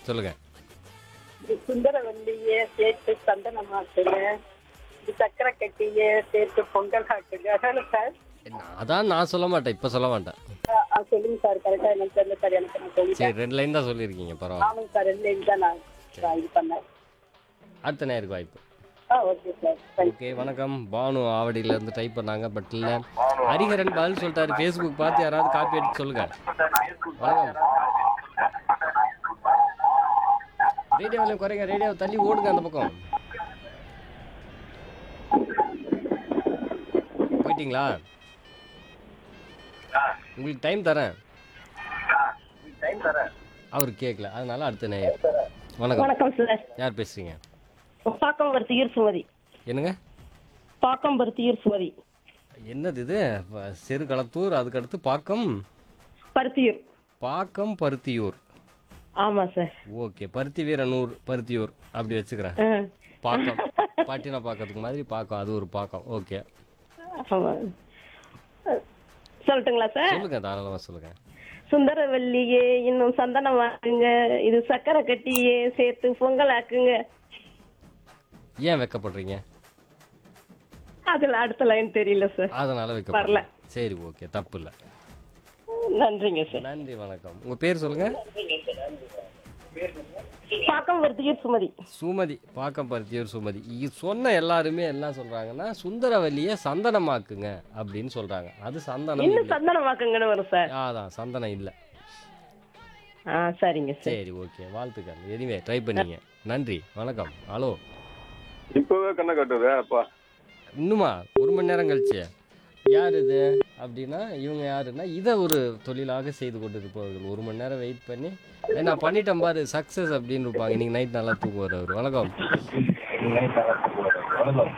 சொல்லுங்க இது சுந்தரவல்லியே சேர்த்து சந்தனமாக்குங்க இது சக்கரை கட்டியே சேர்த்து பொங்கல் ஆக்குங்க அதான சார் அதான் நான் சொல்ல மாட்டேன் இப்போ சொல்ல மாட்டேன் ஆ, ஆ, சொல்லுங்க சார் கரெக்டா எனக்கு தெரியல சார் எனக்கு நான் சொல்லிட்டேன் சரி ரெண்டு லைன் தான் சொல்லியிருக்கீங்க பரவாயில்ல ஆமாங்க சார் ரெண்டு லைன் தான் நான் நான் இது பண்ணேன் அடுத்த நேருக்கு வாய்ப்பு ஆ ஓகே சார் தேங்க்ஸ் ஓகே வணக்கம் பானு ஆவடியில இருந்து டைப் பண்ணாங்க பட் இல்ல ஹரிஹரன் பதில் சொல்லிட்டாரு ஃபேஸ்புக் பார்த்து யாராவது காப்பி எடுத்து சொல்லுங்க வணக்கம் ரேடியோவில் குறைங்க ரேடியோ தள்ளி ஓடுங்க அந்த பக்கம் போயிட்டீங்களா உங்களுக்கு டைம் தரேன் அவர் கேட்கல அதனால அடுத்த நேயர் வணக்கம் வணக்கம் சார் யார் பேசுறீங்க பாக்கம்பருத்தியூர் சுமதி என்னங்க பாக்கம்பருத்தியூர் சுமதி என்னது இது ப- சிறுகளத்தூர் அதுக்கடுத்து பாக்கம் பருத்தியூர் பாக்கம் பருத்தியூர் ஆமா சார் ஓகே பருத்தி வீரனூர் பருத்தியூர் அப்படி வச்சுக்கிறேன் ஆ. பாக்கம் பாட்டினா பாக்கத்துக்கு மாதிரி பாக்கம் அது ஒரு பாக்கம் ஓகே ஆமா அஹ், சொல்லட்டுங்களா சார் சொல்லுங்க தாராளமா சொல்லுங்க சுந்தரவல்லியே இன்னும் சந்தனம் வாங்குங்க இது சக்கரை கட்டியே சேர்த்து பொங்கல் ஆக்குங்க ஏன் வைக்கப்படுறீங்க அதுல அடுத்த லைன் தெரியல சார் அதனால வரல. வைக்க சரி ஓகே தப்பு இல்லை நன்றிங்க சார் நன்றி வணக்கம் உங்க பேர் சொல்லுங்க பாக்கம்பருத்தியூர் சுமதி சுமதி பாக்கம் பருத்தியூர் சுமதி இது சொன்ன எல்லாருமே என்ன சொல்றாங்கன்னா சுந்தரவல்லியை சந்தனமாக்குங்க அப்படின்னு சொல்றாங்க அது சந்தனம் இன்னும் இல்லை சந்தனம் வாக்குங்கன்னு வரும் சார் அதான் சந்தனம் இல்லை ஆ சரிங்க சார் சரி ஓகே வாழ்த்துக்கள் எனிவே ட்ரை பண்ணீங்க நன்றி வணக்கம் ஹலோ இப்பவே கண்ணை கட்டுது அப்பா இன்னுமா ஒரு மணி நேரம் கழிச்சு யார் இது அப்படின்னா இவங்க யாருன்னா இதை ஒரு தொழிலாக செய்து கொண்டு இருப்பவர்கள் ஒரு மணி நேரம் வெயிட் பண்ணி "ஏய், நான் பண்ணிட்டேன் பாரு சக்ஸஸ் அப்படின்னு இருப்பாங்க இன்னைக்கு நைட் நல்லா தூங்குவார் அவர் வணக்கம்